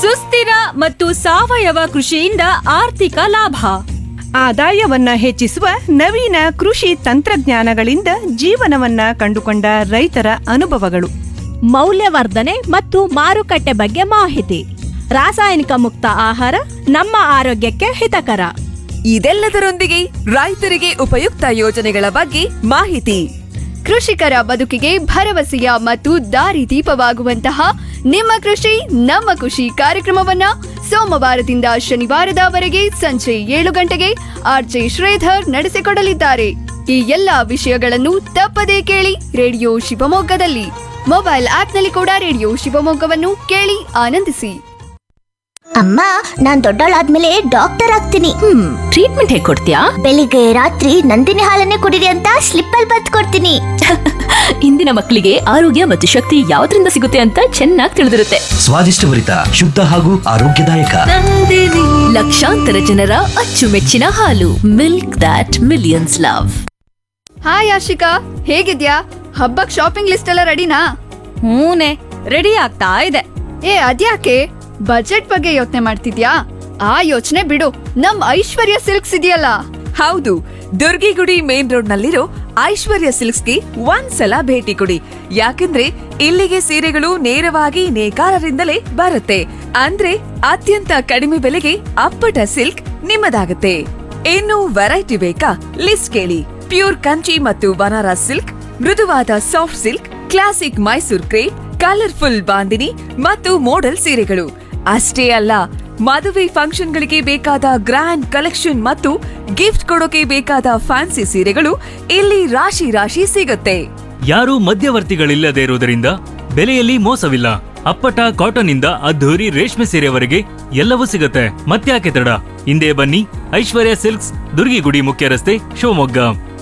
ಸುಸ್ಥಿರ ಮತ್ತು ಸಾವಯವ ಕೃಷಿಯಿಂದ ಆರ್ಥಿಕ ಲಾಭ ಆದಾಯವನ್ನ ಹೆಚ್ಚಿಸುವ ನವೀನ ಕೃಷಿ ತಂತ್ರಜ್ಞಾನಗಳಿಂದ ಜೀವನವನ್ನ ಕಂಡುಕೊಂಡ ರೈತರ ಅನುಭವಗಳು ಮೌಲ್ಯವರ್ಧನೆ ಮತ್ತು ಮಾರುಕಟ್ಟೆ ಬಗ್ಗೆ ಮಾಹಿತಿ ರಾಸಾಯನಿಕ ಮುಕ್ತ ಆಹಾರ ನಮ್ಮ ಆರೋಗ್ಯಕ್ಕೆ ಹಿತಕರ ಇದೆಲ್ಲದರೊಂದಿಗೆ ರೈತರಿಗೆ ಉಪಯುಕ್ತ ಯೋಜನೆಗಳ ಬಗ್ಗೆ ಮಾಹಿತಿ ಕೃಷಿಕರ ಬದುಕಿಗೆ ಭರವಸೆಯ ಮತ್ತು ದಾರಿದೀಪವಾಗುವಂತಹ ನಿಮ್ಮ ಕೃಷಿ ನಮ್ಮ ಖುಷಿ ಕಾರ್ಯಕ್ರಮವನ್ನ ಸೋಮವಾರದಿಂದ ಶನಿವಾರದವರೆಗೆ ಸಂಜೆ ಏಳು ಗಂಟೆಗೆ ಆರ್ಜೆ ಶ್ರೀಧರ್ ನಡೆಸಿಕೊಡಲಿದ್ದಾರೆ ಈ ಎಲ್ಲಾ ವಿಷಯಗಳನ್ನು ತಪ್ಪದೇ ಕೇಳಿ ರೇಡಿಯೋ ಶಿವಮೊಗ್ಗದಲ್ಲಿ ಮೊಬೈಲ್ ಆಪ್ನಲ್ಲಿ ಕೂಡ ರೇಡಿಯೋ ಶಿವಮೊಗ್ಗವನ್ನು ಕೇಳಿ ಆನಂದಿಸಿ ಅಮ್ಮ ನಾನ್ ದೊಡ್ಡವಳಾದ್ಮೇಲೆ ಡಾಕ್ಟರ್ ಆಗ್ತೀನಿ ಹ್ಮ್ ಟ್ರೀಟ್ಮೆಂಟ್ ಹೇಗೆ ಕೊಡ್ತೀಯಾ ಬೆಳಿಗ್ಗೆ ರಾತ್ರಿ ನಂದಿನಿ ಹಾಲನ್ನೇ ಕುಡಿರಿ ಅಂತ ಸ್ಲಿಪ್ ಅಲ್ಲಿ ಬತ್ ಕೊಡ್ತೀನಿ ಇಂದಿನ ಮಕ್ಕಳಿಗೆ ಆರೋಗ್ಯ ಮತ್ತು ಶಕ್ತಿ ಯಾವ್ದ್ರಿಂದ ಸಿಗುತ್ತೆ ಅಂತ ಚೆನ್ನಾಗಿ ತಿಳಿದಿರುತ್ತೆ ಸ್ವಾದಿಷ್ಟಭರಿತ ಶುದ್ಧ ಹಾಗೂ ಆರೋಗ್ಯದಾಯಕ ಲಕ್ಷಾಂತರ ಜನರ ಅಚ್ಚುಮೆಚ್ಚಿನ ಹಾಲು milk dot millions love hi Ashika ಹೇಗಿದ್ಯಾ ಹಬ್ಬಕ್ ಶಾಪಿಂಗ್ ಲಿಸ್ಟ್ ಎಲ್ಲ ರೆಡಿನಾ ಹೂನೆ ರೆಡಿ ಆಗ್ತಾ ಇದೆ ಏ ಅದ್ಯಾಕೆ ಬಜೆಟ್ ಬಗ್ಗೆ ಯೋಚನೆ ಮಾಡ್ತಿದ್ಯಾ ಆ ಯೋಚನೆ ಬಿಡು ನಮ್ ಐಶ್ವರ್ಯ ಸಿಲ್ಕ್ಸ್ ಇದೆಯಲ್ಲ ಹೌದು ದುರ್ಗಿಗುಡಿ ಮೇನ್ ರೋಡ್ ನಲ್ಲಿರೋ ಐಶ್ವರ್ಯ ಸಿಲ್ಕ್ಸ್ಗೆ ಒಂದ್ಸಲ ಭೇಟಿ ಕೊಡಿ ಯಾಕಂದ್ರೆ ಇಲ್ಲಿಗೆ ಸೀರೆಗಳು ನೇರವಾಗಿ ನೇಕಾರರಿಂದಲೇ ಬರುತ್ತೆ ಅಂದ್ರೆ ಅತ್ಯಂತ ಕಡಿಮೆ ಬೆಲೆಗೆ ಅಪ್ಪಟ ಸಿಲ್ಕ್ ನಿಮ್ಮದಾಗುತ್ತೆ ಇನ್ನು ವೆರೈಟಿ ಬೇಕಾ ಲಿಸ್ಟ್ ಕೇಳಿ ಪ್ಯೂರ್ ಕಂಚಿ ಮತ್ತು ಬನಾರಸ್ ಸಿಲ್ಕ್ ಮೃದುವಾದ soft silk classic Mysore crepe colourful Bandhani ಮತ್ತು ಮೋಡಲ್ ಸೀರೆಗಳು ಅಷ್ಟೇ ಅಲ್ಲ ಮದುವೆ ಫಂಕ್ಷನ್ಗಳಿಗೆ ಬೇಕಾದ ಗ್ರ್ಯಾಂಡ್ ಕಲೆಕ್ಷನ್ ಮತ್ತು ಗಿಫ್ಟ್ ಕೊಡೋಕೆ ಬೇಕಾದ ಫ್ಯಾನ್ಸಿ ಸೀರೆಗಳು ಇಲ್ಲಿ ರಾಶಿ ರಾಶಿ ಸಿಗುತ್ತೆ ಯಾರೂ ಮಧ್ಯವರ್ತಿಗಳಿಲ್ಲದೆ ಇರುವುದರಿಂದ ಬೆಲೆಯಲ್ಲಿ ಮೋಸವಿಲ್ಲ ಅಪ್ಪಟ ಕಾಟನ್ ಇಂದ ಅದ್ಧೂರಿ ರೇಷ್ಮೆ ಸೀರೆವರೆಗೆ ಎಲ್ಲವೂ ಸಿಗುತ್ತೆ ಮತ್ತ್ಯಾಕೆ ತಡ ಹಿಂದೆ ಬನ್ನಿ ಐಶ್ವರ್ಯ ಸಿಲ್ಕ್ಸ್ ದುರ್ಗಿಗುಡಿ ಮುಖ್ಯ ರಸ್ತೆ Shivamogga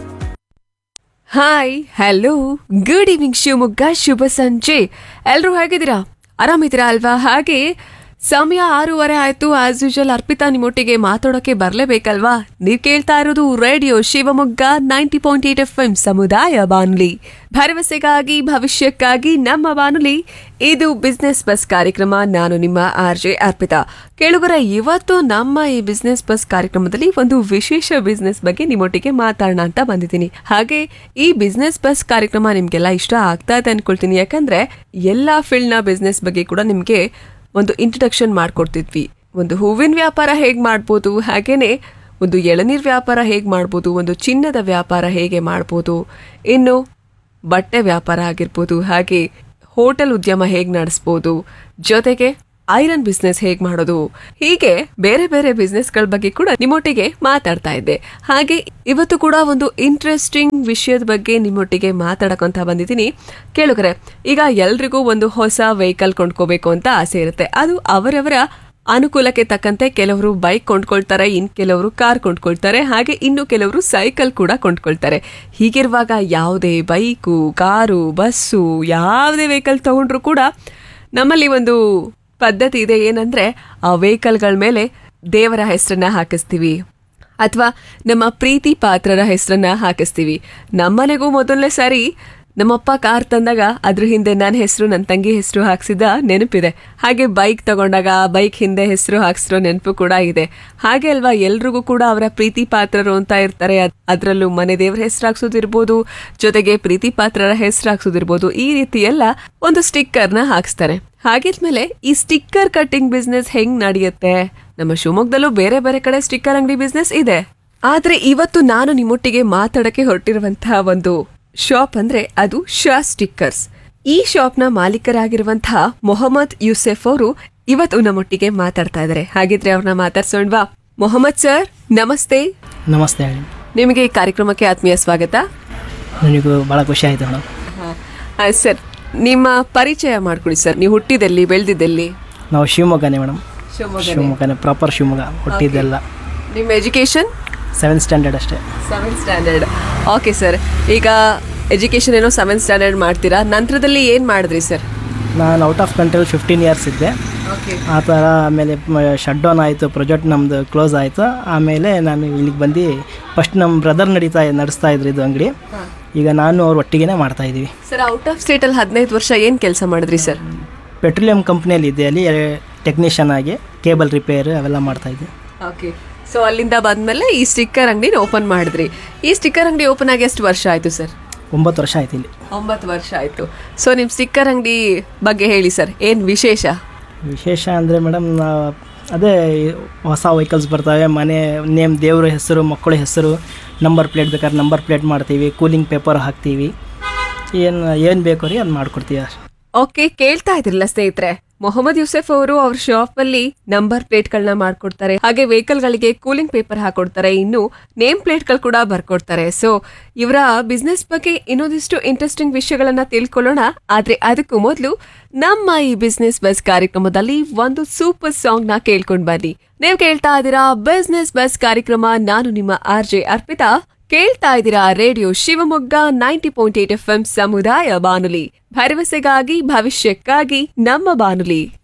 hi hello good evening Shivamogga ಶುಭ ಸಂಜೆ ಎಲ್ರೂ ಹೇಗಿದ್ದೀರಾ ಆರಾಮಿದ್ದೀರಾ ಅಲ್ವಾ ಹಾಗೆ ಸಮಯ ಆರೂವರೆ ಆಯ್ತು ಆಸ್ ಯೂಶಲ್ ಅರ್ಪಿತಾ ನಿಮ್ಮೊಟ್ಟಿಗೆ ಮಾತಾಡೋಕೆ ಬರ್ಲೇಬೇಕಲ್ವಾ ನೀವ್ ಕೇಳ್ತಾ ಇರೋದು radio Shivamogga ninety point eight F M ಸಮುದಾಯ ಬಾನುಲಿ ಭರವಸೆಗಾಗಿ ಭವಿಷ್ಯಕ್ಕಾಗಿ ನಮ್ಮ ಬಾನುಲಿ ಇದು ಬಿಸ್ನೆಸ್ ಬಸ್ ಕಾರ್ಯಕ್ರಮ ನಾನು ನಿಮ್ಮ ಆರ್ ಜೆ ಅರ್ಪಿತಾ ಕೇಳುಗರ ಇವತ್ತು ನಮ್ಮ ಈ ಬಿಸ್ನೆಸ್ ಬಸ್ ಕಾರ್ಯಕ್ರಮದಲ್ಲಿ ಒಂದು ವಿಶೇಷ ಬಿಸ್ನೆಸ್ ಬಗ್ಗೆ ನಿಮ್ಮೊಟ್ಟಿಗೆ ಮಾತಾಡೋಣ ಅಂತ ಬಂದಿದ್ದೀನಿ ಹಾಗೆ ಈ ಬಿಸ್ನೆಸ್ ಬಸ್ ಕಾರ್ಯಕ್ರಮ ನಿಮ್ಗೆಲ್ಲ ಇಷ್ಟ ಆಗ್ತಾ ಇದೆ ಅನ್ಕೊಳ್ತೀನಿ ಯಾಕಂದ್ರೆ ಎಲ್ಲಾ ಫೀಲ್ಡ್ ನ ಬಿಸ್ನೆಸ್ ಬಗ್ಗೆ ಕೂಡ ನಿಮ್ಗೆ ಒಂದು ಇಂಟ್ರಡಕ್ಷನ್ ಮಾಡ್ಕೊಡ್ತಿದ್ವಿ ಒಂದು ಹೂವಿನ ವ್ಯಾಪಾರ ಹೇಗ್ ಮಾಡ್ಬೋದು ಹಾಗೇನೆ ಒಂದು ಎಳನೀರ್ ವ್ಯಾಪಾರ ಹೇಗ್ ಮಾಡ್ಬೋದು ಒಂದು ಚಿನ್ನದ ವ್ಯಾಪಾರ ಹೇಗೆ ಮಾಡ್ಬೋದು ಇನ್ನು ಬಟ್ಟೆ ವ್ಯಾಪಾರ ಆಗಿರ್ಬೋದು ಹಾಗೆ ಹೋಟೆಲ್ ಉದ್ಯಮ ಹೇಗ್ ನಡೆಸ್ಬೋದು ಜೊತೆಗೆ ಐರನ್ ಬಿಸ್ನೆಸ್ ಹೇಗ್ ಮಾಡೋದು ಹೀಗೆ ಬೇರೆ ಬೇರೆ ಬಿಸ್ನೆಸ್ಗಳ ಬಗ್ಗೆ ಕೂಡ ನಿಮ್ಮೊಟ್ಟಿಗೆ ಮಾತಾಡ್ತಾ ಇದ್ದೆ ಹಾಗೆ ಇವತ್ತು ಕೂಡ ಒಂದು ಇಂಟ್ರೆಸ್ಟಿಂಗ್ ವಿಷಯದ ಬಗ್ಗೆ ನಿಮ್ಮೊಟ್ಟಿಗೆ ಮಾತಾಡಕ್ಕಂತ ಬಂದಿದ್ದೀನಿ ಕೇಳುಗರೆ ಈಗ ಎಲ್ರಿಗೂ ಒಂದು ಹೊಸ ವೆಹಿಕಲ್ ಕೊಂಡ್ಕೋಬೇಕು ಅಂತ ಆಸೆ ಇರುತ್ತೆ ಅದು ಅವರವರ ಅನುಕೂಲಕ್ಕೆ ತಕ್ಕಂತೆ ಕೆಲವರು ಬೈಕ್ ಕೊಂಡ್ಕೊಳ್ತಾರೆ ಇನ್ ಕೆಲವರು ಕಾರ್ ಕೊಂಡ್ಕೊಳ್ತಾರೆ ಹಾಗೆ ಇನ್ನು ಕೆಲವರು ಸೈಕಲ್ ಕೂಡ ಕೊಂಡ್ಕೊಳ್ತಾರೆ ಹೀಗಿರುವಾಗ ಯಾವುದೇ ಬೈಕು ಕಾರು ಬಸ್ಸು ಯಾವುದೇ ವೆಹಿಕಲ್ ತಗೊಂಡ್ರು ಕೂಡ ನಮ್ಮಲ್ಲಿ ಒಂದು ಪದ್ಧತಿ ಇದೆ ಏನಂದ್ರೆ ಆ ವೆಹಿಕಲ್ಗಳ ಮೇಲೆ ದೇವರ ಹೆಸರನ್ನ ಹಾಕಿಸ್ತೀವಿ ಅಥವಾ ನಮ್ಮ ಪ್ರೀತಿ ಪಾತ್ರರ ಹೆಸರನ್ನ ಹಾಕಿಸ್ತೀವಿ ನಮ್ಮನೆಗೂ ಮೊದಲನೇ ಸಾರಿ ನಮ್ಮಪ್ಪ ಕಾರ್ ತಂದಾಗ ಅದ್ರ ಹಿಂದೆ ನನ್ನ ಹೆಸರು ನನ್ನ ತಂಗಿ ಹೆಸರು ಹಾಕ್ಸಿದ ನೆನಪಿದೆ ಹಾಗೆ ಬೈಕ್ ತಗೊಂಡಾಗ ಬೈಕ್ ಹಿಂದೆ ಹೆಸರು ಹಾಕ್ಸಿರೋ ನೆನಪು ಕೂಡ ಇದೆ ಹಾಗೆ ಅಲ್ವಾ ಎಲ್ರಿಗೂ ಕೂಡ ಅವರ ಪ್ರೀತಿ ಪಾತ್ರರು ಅಂತ ಇರ್ತಾರೆ ಅದ್- ಅದ್ರಲ್ಲೂ ಮನೆ ದೇವರ ಹೆಸರು ಹಾಕ್ಸೋದಿರ್ಬೋದು ಜೊತೆಗೆ ಪ್ರೀತಿ ಪಾತ್ರರ ಹೆಸರು ಹಾಕ್ಸೋದಿರ್ಬೋದು ಈ ರೀತಿ ಎಲ್ಲ ಒಂದು ಸ್ಟಿಕ್ಕರ್ನ ಹಾಕ್ಸ್ತಾರೆ ಹಾಗಿದ್ಮೇಲೆ ಈ ಸ್ಟಿಕ್ಕರ್ ಕಟ್ಟಿಂಗ್ ಬಿಸ್ನೆಸ್ ಹೆಂಗ್ ನಡೆಯುತ್ತೆ ನಮ್ಮ ಶಿವಮೊಗ್ಗದಲ್ಲೂ ಬೇರೆ ಬೇರೆ ಕಡೆ ಸ್ಟಿಕ್ಕರ್ ಅಂಗಡಿ ಬಿಸ್ನೆಸ್ ಇದೆ ಆದ್ರೆ ಇವತ್ತು ನಾನು ನಿಮ್ಮೊಟ್ಟಿಗೆ ಮಾತಾಡಕ್ಕೆ ಹೊರಟಿರುವಂತಹ ಒಂದು ಶಾಪ್ ಅಂದ್ರೆ ಅದು ಶಾ ಸ್ಟಿಕ್ಕರ್ಸ್ ಈ ಶಾಪ್ನ ಮಾಲೀಕರಾಗಿರುವಂತಹ ಮೊಹಮ್ಮದ್ ಯೂಸೆಫ್ ಅವರು ಇವತ್ತು ನಮ್ಮೊಟ್ಟಿಗೆ ಮಾತಾಡ್ತಾ ಇದ್ದಾರೆ ಹಾಗಿದ್ರೆ ಅವ್ರನ್ನ ಮಾತಾಡ್ಸೋಣ್ವಾ ಮೊಹಮ್ಮದ್ ಸರ್ ನಮಸ್ತೆ ನಮಸ್ತೆ ಹೇಳಿ ನಿಮಗೆ ಈ ಕಾರ್ಯಕ್ರಮಕ್ಕೆ ಆತ್ಮೀಯ ಸ್ವಾಗತ ನನಗೂ ಭಾಳ ಖುಷಿ ಆಯಿತು ಮೇಡಮ್ ಆ, ಸರ್ ನಿಮ್ಮ ಪರಿಚಯ ಮಾಡ್ಕೊಡಿ ಸರ್ ನೀವು ಹುಟ್ಟಿದಲ್ಲಿ ಬೆಳೆದಿದ್ದಲ್ಲಿ ನಾವು ಶಿವಮೊಗ್ಗನೇ ಮೇಡಮ್ ಶಿವಮೊಗ್ಗನೇ. ಶಿವಮೊಗ್ಗನೇ ಪ್ರಾಪರ್ ಶಿವಮೊಗ್ಗ ಹುಟ್ಟಿದ್ದೆಲ್ಲ ನಿಮ್ಮ ಎಜುಕೇಶನ್ ಸೆವೆಂತ್ ಸ್ಟ್ಯಾಂಡರ್ಡ್ ಅಷ್ಟೇ ಸೆವೆಂತ್ ಸ್ಟ್ಯಾಂಡರ್ಡ್ ಓಕೆ ಸರ್ ಈಗ ಎಜುಕೇಶನ್ ಏನೋ ಸೆವೆಂತ್ ಸ್ಟ್ಯಾಂಡರ್ಡ್ ಮಾಡ್ತೀರಾ ನಂತರದಲ್ಲಿ ಏನು ಮಾಡಿದ್ರಿ ಸರ್ ನಾನು ಔಟ್ ಆಫ್ ಕಂಟ್ರಿಲಿ ಫಿಫ್ಟೀನ್ ಇಯರ್ಸ್ ಇದ್ದೆ ಓಕೆ ಆ ಥರ ಆಮೇಲೆ ಶಟ್ ಡೌನ್ ಆಯಿತು ಪ್ರಾಜೆಕ್ಟ್ ನಮ್ಮದು ಕ್ಲೋಸ್ ಆಯಿತು ಆಮೇಲೆ ನಾನು ಇಲ್ಲಿಗೆ ಬಂದು ಫಸ್ಟ್ ನಮ್ಮ ಬ್ರದರ್ ನಡೀತಾ ನಡೆಸ್ತಾ ಇದ್ರು ಇದು ಅಂಗಡಿ ಈಗ ನಾನು ಅವ್ರ ಒಟ್ಟಿಗೆ ಮಾಡ್ತಾ ಇದ್ದೀವಿ ಸರ್ ಔಟ್ ಆಫ್ ಸ್ಟೇಟಲ್ಲಿ ಹದಿನೈದು ವರ್ಷ ಏನು ಕೆಲಸ ಮಾಡಿದ್ರಿ ಸರ್ ಪೆಟ್ರೋಲಿಯಂ ಕಂಪ್ನಿಯಲ್ಲಿ ಇದ್ದೆ ಅಲ್ಲಿ ಟೆಕ್ನಿಷಿಯನ್ ಆಗಿ ಕೇಬಲ್ ರಿಪೇರ್ ಅವೆಲ್ಲ ಮಾಡ್ತಾಯಿದ್ದೆ ಓಕೆ ಸೊ ಅಲ್ಲಿಂದ ಬಂದ್ಮೇಲೆ ಈ ಸ್ಟಿಕ್ಕರ್ ಅಂಗಡಿನ ಓಪನ್ ಮಾಡಿದ್ರಿ ಈ ಸ್ಟಿಕ್ಕರ್ ಅಂಗಡಿ ಓಪನ್ ಆಗಿ ಎಷ್ಟು ವರ್ಷ ಆಯ್ತು ಸರ್ ಒಂಬತ್ತು ವರ್ಷ ಆಯ್ತು ಇಲ್ಲಿ ಒಂಬತ್ತು ವರ್ಷ ಆಯ್ತು ಸೊ ನಿಮ್ ಸ್ಟಿಕ್ಕರ್ ಅಂಗಡಿ ಬಗ್ಗೆ ಹೇಳಿ ಸರ್ ಏನ್ ವಿಶೇಷ ವಿಶೇಷ ಅಂದರೆ ಮೇಡಮ್ ಅದೇ ಹೊಸ ವೆಹಿಕಲ್ಸ್ ಬರ್ತವೆ ಮನೆ ನೇಮ್ ದೇವ್ರ ಹೆಸರು ಮಕ್ಕಳ ಹೆಸರು ನಂಬರ್ ಪ್ಲೇಟ್ ಬೇಕಾದ್ರೆ ನಂಬರ್ ಪ್ಲೇಟ್ ಮಾಡ್ತೀವಿ ಕೂಲಿಂಗ್ ಪೇಪರ್ ಹಾಕ್ತೀವಿ ಏನು ಏನು ಬೇಕು ರೀ ಅದು ಮಾಡಿಕೊಡ್ತೀವಿ ಅಷ್ಟೇ ಓಕೆ ಕೇಳ್ತಾ ಇದ್ರಲ್ಲ ಸ್ನೇಹಿತರೆ ಮೊಹಮ್ಮದ್ ಯೂಸೆಫ್ ಅವರು ಅವ್ರ ಶಾಪ್ ಅಲ್ಲಿ ನಂಬರ್ ಪ್ಲೇಟ್ ಗಳನ್ನ ಮಾಡ್ಕೊಡ್ತಾರೆ ಹಾಗೆ ವೆಹಿಕಲ್ ಗಳಿಗೆ ಕೂಲಿಂಗ್ ಪೇಪರ್ ಹಾಕೊಡ್ತಾರೆ ಇನ್ನು ನೇಮ್ ಪ್ಲೇಟ್ ಗಳು ಕೂಡ ಬರ್ಕೊಡ್ತಾರೆ ಸೊ ಇವರ ಬಿಸ್ನೆಸ್ ಬಗ್ಗೆ ಇನ್ನೊಂದಿಷ್ಟು ಇಂಟ್ರೆಸ್ಟಿಂಗ್ ವಿಷಯಗಳನ್ನ ತಿಳ್ಕೊಳ್ಳೋಣ ಆದ್ರೆ ಅದಕ್ಕೂ ಮೊದಲು ನಮ್ಮ ಈ ಬಿಸ್ನೆಸ್ ಬಸ್ ಕಾರ್ಯಕ್ರಮದಲ್ಲಿ ಒಂದು ಸೂಪರ್ ಸಾಂಗ್ ನ ಕೇಳ್ಕೊಂಡ್ ಬನ್ನಿ ನೀವು ಕೇಳ್ತಾ ಇದ್ದೀರಾ ಬಿಸ್ನೆಸ್ ಬಸ್ ಕಾರ್ಯಕ್ರಮ ನಾನು ನಿಮ್ಮ ಆರ್ ಜೆ ಅರ್ಪಿತಾ ಕೇಳ್ತಾ ಇದ್ದೀರಾ radio Shivamogga ninety point eight F M ಸಮುದಾಯ ಬಾನುಲಿ ಭರವಸೆಗಾಗಿ ಭವಿಷ್ಯಕ್ಕಾಗಿ ನಮ್ಮ ಬಾನುಲಿ